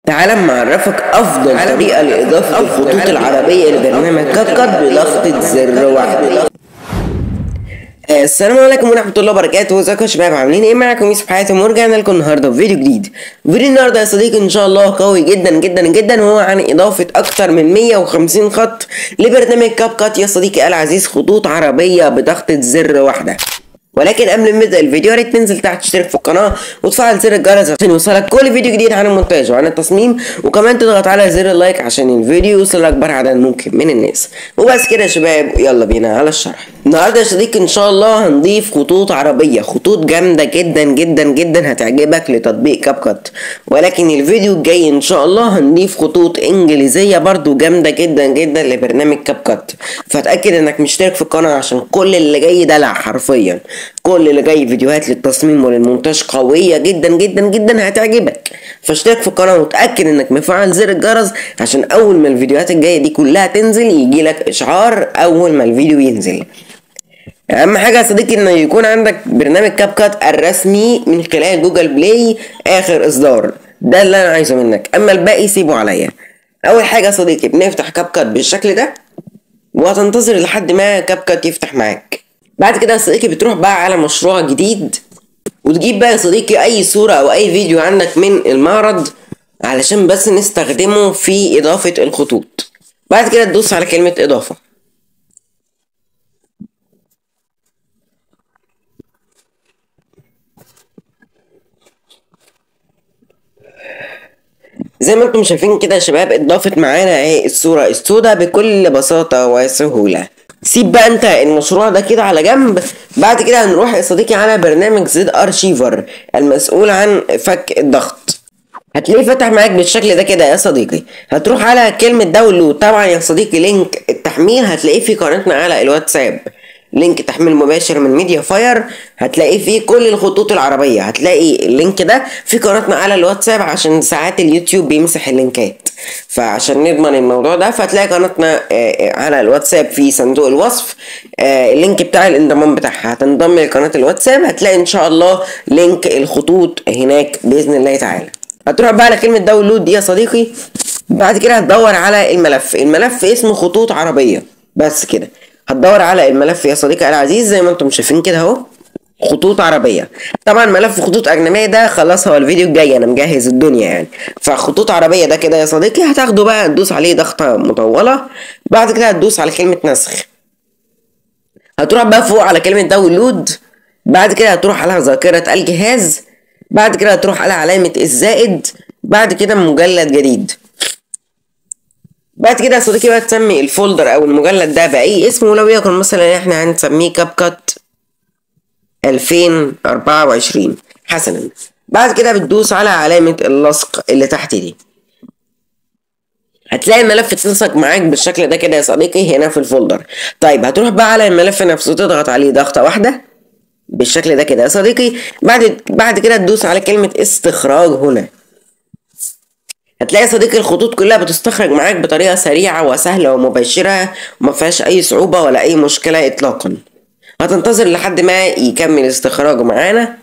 تعال اما اعرفك افضل طريقه لاضافه الخطوط العربيه لبرنامج كات كات بضغطه زر واحد آه، السلام عليكم ورحمة الله وبركاته ازيكم يا شباب عاملين ايه معاكم يوسف حياتي ورجعنا لكم النهارده بفيديو جديد فيديو النهارده يا صديقي ان شاء الله قوي جدا جدا جدا وهو عن اضافة اكتر من 150 خط لبرنامج كاب كات يا صديقي العزيز خطوط عربية بضغطة زر واحدة ولكن قبل ما نبدا الفيديو يا ريت تنزل تحت تشترك في القناه وتفعل زر الجرس عشان يوصلك كل فيديو جديد عن المونتاج وعن التصميم وكمان تضغط على زر اللايك عشان الفيديو يوصل لاكبر عدد ممكن من الناس وبس كده يا شباب يلا بينا على الشرح النهارده يا صديقي ان شاء الله هنضيف خطوط عربيه خطوط جامده جدا جدا جدا هتعجبك لتطبيق كاب كات ولكن الفيديو الجاي ان شاء الله هنضيف خطوط انجليزيه برضو جامده جدا جدا لبرنامج كاب كات فاتاكد انك مشترك في القناه عشان كل اللي جاي دلع حرفيا كل اللي جاي فيديوهات للتصميم وللمونتاج قويه جدا جدا جدا هتعجبك فاشترك في القناه وتاكد انك مفعل زر الجرس عشان اول ما الفيديوهات الجايه دي كلها تنزل يجيلك اشعار اول ما الفيديو ينزل اهم حاجه يا صديقي ان يكون عندك برنامج كاب كات الرسمي من خلال جوجل بلاي اخر اصدار ده اللي انا عايزه منك اما الباقي سيبه عليا اول حاجه يا صديقي بنفتح كاب كات بالشكل ده وهتنتظر لحد ما كاب كات يفتح معاك بعد كده يا صديقي بتروح بقى على مشروع جديد وتجيب بقى يا صديقي اي صوره او اي فيديو عندك من المعرض علشان بس نستخدمه في اضافه الخطوط بعد كده تدوس على كلمه اضافه زي ما انتم شايفين كده يا شباب اتضافت معانا اهي الصورة السوداء بكل بساطة وسهولة سيب بقى انت المشروع ده كده على جنب بعد كده هنروح يا صديقي على برنامج زد ارشيفر المسؤول عن فك الضغط هتلاقيه فتح معاك بالشكل ده كده يا صديقي هتروح على كلمة داونلود طبعا يا صديقي لينك التحميل هتلاقيه في قناتنا على الواتساب لينك تحميل مباشر من ميديا فاير هتلاقي فيه كل الخطوط العربية هتلاقي اللينك ده في قناتنا على الواتساب عشان ساعات اليوتيوب بيمسح اللينكات فعشان نضمن الموضوع ده فهتلاقي قناتنا على الواتساب في صندوق الوصف اللينك بتاع الانضمام بتاعها هتنضم لقناة الواتساب هتلاقي ان شاء الله لينك الخطوط هناك بإذن الله تعالى هتروح بقى على كلمة داونلود دي يا صديقي بعد كده هتدور على الملف الملف اسمه خطوط عربية بس كده هتدور على الملف يا صديقي العزيز زي ما انتم شايفين كده اهو خطوط عربية طبعا ملف خطوط أجنبية ده خلاص هو الفيديو الجاي أنا مجهز الدنيا يعني فخطوط عربية ده كده يا صديقي هتاخده بقى تدوس عليه ضغطة مطولة بعد كده هتدوس على كلمة نسخ هتروح بقى فوق على كلمة داونلود بعد كده هتروح على ذاكرة الجهاز بعد كده هتروح على علامة الزائد بعد كده مجلد جديد بعد كده يا صديقي بقى تسمي الفولدر او المجلد ده باي اسم ولو يكن مثلا احنا هنسميه كاب كات 2024 حسنا بعد كده بتدوس على علامة اللصق اللي تحت دي هتلاقي الملف اتلصق معاك بالشكل ده كده يا صديقي هنا في الفولدر طيب هتروح بقى على الملف نفسه تضغط عليه ضغطة واحدة بالشكل ده كده يا صديقي بعد بعد كده تدوس على كلمة استخراج هنا هتلاقي يا صديقي الخطوط كلها بتستخرج معاك بطريقة سريعة وسهلة ومباشرة وما فيهاش أي صعوبة ولا أي مشكلة إطلاقا هتنتظر لحد ما يكمل استخراجه معانا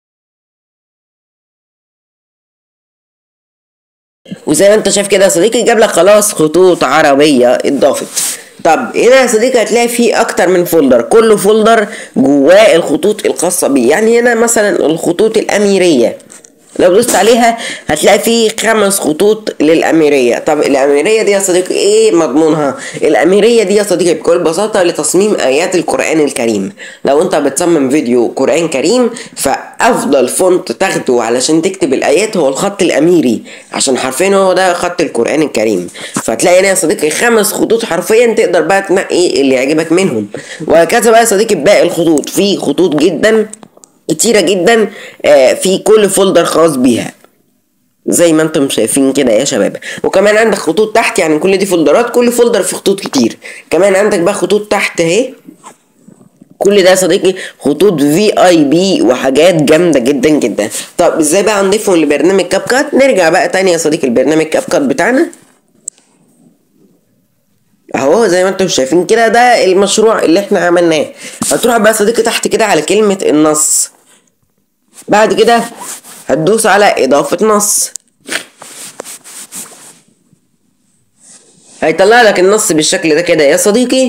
وزي ما انت شايف كده يا صديقي جاب لك خلاص خطوط عربية اتضافت طب هنا يا صديقي هتلاقي فيه اكتر من فولدر كل فولدر جواه الخطوط الخاصة بيه يعني هنا مثلا الخطوط الاميرية لو دوست عليها هتلاقي فيه خمس خطوط للأميرية طب الأميرية دي يا صديقي ايه مضمونها الأميرية دي يا صديقي بكل بساطة لتصميم آيات القرآن الكريم لو انت بتصمم فيديو قرآن كريم فأفضل فونت تاخده علشان تكتب الآيات هو الخط الأميري عشان حرفيا هو ده خط القرآن الكريم فتلاقي هنا يا صديقي خمس خطوط حرفيا تقدر بقى تنقي اللي يعجبك منهم وهكذا بقى يا صديقي باقي الخطوط في خطوط جدا كتيرة جدا في كل فولدر خاص بيها زي ما انتم شايفين كده يا شباب وكمان عندك خطوط تحت يعني كل دي فولدرات كل فولدر فيه خطوط كتير كمان عندك بقى خطوط تحت اهي كل ده يا صديقي خطوط في اي بي وحاجات جامده جدا جدا طب ازاي بقى نضيفهم لبرنامج كاب كات نرجع بقى تاني يا صديقي البرنامج كاب كات بتاعنا اهو زي ما انتم شايفين كده ده المشروع اللي احنا عملناه هتروح بقى يا صديقي تحت كده على كلمة النص بعد كده هتدوس على اضافة نص هيطلع لك النص بالشكل ده كده يا صديقي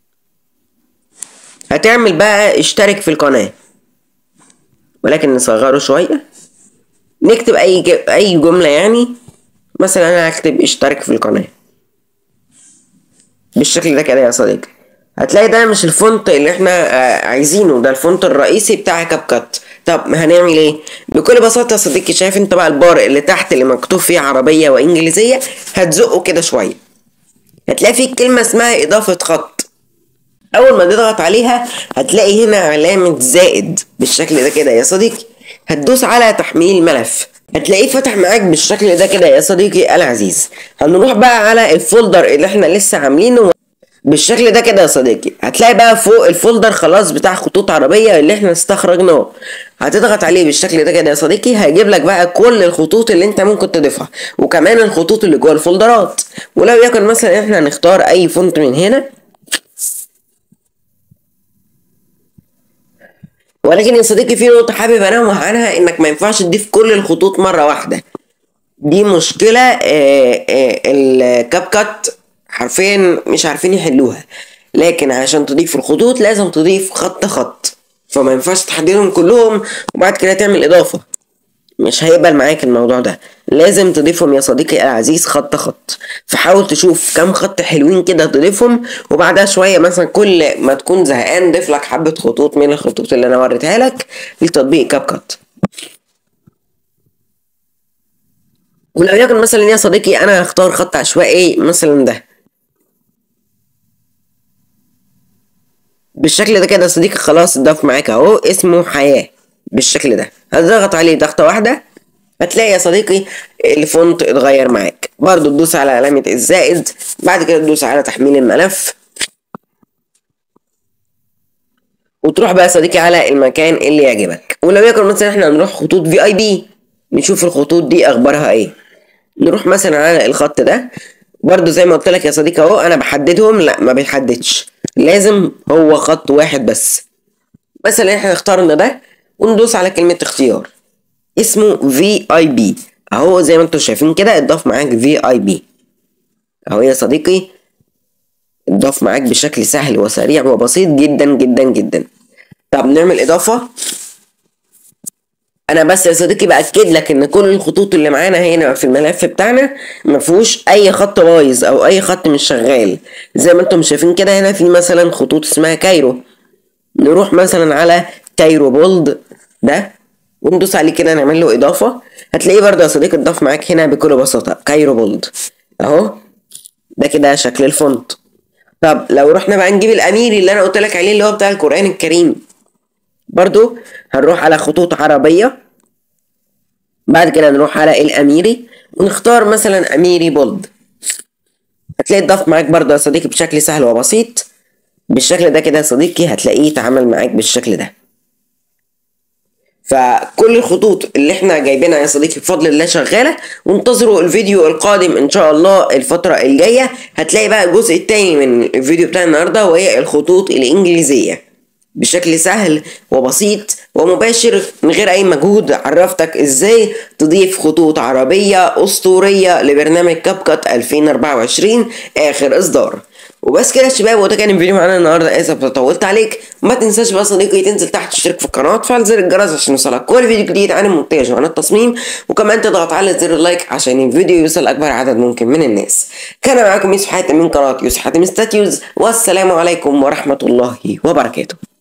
هتعمل بقى اشترك في القناة ولكن نصغره شوية نكتب اي ج... اي جملة يعني مثلا انا هكتب اشترك في القناة بالشكل ده كده يا صديقي هتلاقي ده مش الفونت اللي احنا آه عايزينه ده الفونت الرئيسي بتاع كاب كات طب هنعمل ايه بكل بساطة يا صديقي شايف انت بقى البار اللي تحت اللي مكتوب فيه عربية وانجليزية هتزقه كده شوية هتلاقي فيه كلمة اسمها اضافة خط اول ما تضغط عليها هتلاقي هنا علامة زائد بالشكل ده كده يا صديقي هتدوس على تحميل ملف هتلاقيه فتح معاك بالشكل ده كده يا صديقي العزيز هنروح بقى على الفولدر اللي احنا لسه عاملينه بالشكل ده كده يا صديقي هتلاقي بقى فوق الفولدر خلاص بتاع خطوط عربية اللي احنا استخرجناه هتضغط عليه بالشكل ده كده يا صديقي هيجيب لك بقى كل الخطوط اللي انت ممكن تضيفها وكمان الخطوط اللي جوه الفولدرات ولو يكن مثلا احنا هنختار اي فونت من هنا ولكن يا صديقي في نقطة حابب انوه عنها انك ما ينفعش تضيف كل الخطوط مرة واحدة دي مشكلة الكاب كات حرفيا مش عارفين يحلوها لكن عشان تضيف الخطوط لازم تضيف خط خط فما ينفعش تحددهم كلهم وبعد كده تعمل اضافة مش هيقبل معاك الموضوع ده لازم تضيفهم يا صديقي العزيز خط خط فحاول تشوف كام خط حلوين كده تضيفهم وبعدها شويه مثلا كل ما تكون زهقان ضيف لك حبه خطوط من الخطوط اللي انا وريتها لك لتطبيق كاب كات ولو يكن مثلا يا صديقي انا هختار خط عشوائي مثلا ده بالشكل ده كده يا صديقي خلاص اتضاف معاك اهو اسمه حياه بالشكل ده هتضغط عليه ضغطة واحدة هتلاقي يا صديقي الفونت اتغير معاك برضو تدوس على علامة الزائد بعد كده تدوس على تحميل الملف وتروح بقى يا صديقي على المكان اللي يعجبك ولو يكن مثلا احنا هنروح خطوط في اي بي نشوف الخطوط دي اخبارها ايه نروح مثلا على الخط ده برضو زي ما قلت لك يا صديقي اهو انا بحددهم لا ما بيحددش لازم هو خط واحد بس مثلا احنا اخترنا ده وندوس على كلمة اختيار اسمه في اي بي اهو زي ما انتم شايفين كده اتضاف معاك في اي بي اهو يا صديقي اتضاف معاك بشكل سهل وسريع وبسيط جدا جدا جدا طب نعمل اضافة انا بس يا صديقي باكد لك ان كل الخطوط اللي معانا هنا في الملف بتاعنا ما فيهوش اي خط بايظ او اي خط مش شغال زي ما انتم شايفين كده هنا في مثلا خطوط اسمها كايرو نروح مثلا على كايرو بولد ده وندوس عليه كده نعمل له اضافه هتلاقيه برضه يا صديقي اتضاف معاك هنا بكل بساطه كايرو بولد اهو ده كده شكل الفونت طب لو رحنا بقى نجيب الاميري اللي انا قلت لك عليه اللي هو بتاع القران الكريم برضو هنروح على خطوط عربيه بعد كده نروح على الاميري ونختار مثلا اميري بولد هتلاقي اتضاف معاك برضه يا صديقي بشكل سهل وبسيط بالشكل ده كده يا صديقي هتلاقيه اتعامل معاك بالشكل ده فكل الخطوط اللي احنا جايبينها يا صديقي بفضل الله شغاله وانتظروا الفيديو القادم ان شاء الله الفتره الجايه هتلاقي بقى الجزء التاني من الفيديو بتاع النهارده وهي الخطوط الانجليزيه بشكل سهل وبسيط ومباشر من غير اي مجهود عرفتك ازاي تضيف خطوط عربيه اسطوريه لبرنامج كاب كات 2024 اخر اصدار وبس كده يا شباب وده كان الفيديو معانا النهارده اسف لو طولت عليك ما تنساش بقى صديقي تنزل تحت تشترك في القناه وتفعل زر الجرس عشان يوصلك كل فيديو جديد عن المونتاج وعن التصميم وكمان تضغط على زر اللايك عشان الفيديو يوصل اكبر عدد ممكن من الناس كان معاكم يوسف حاتم من قناه يوسف حاتم ستاتيوز والسلام عليكم ورحمه الله وبركاته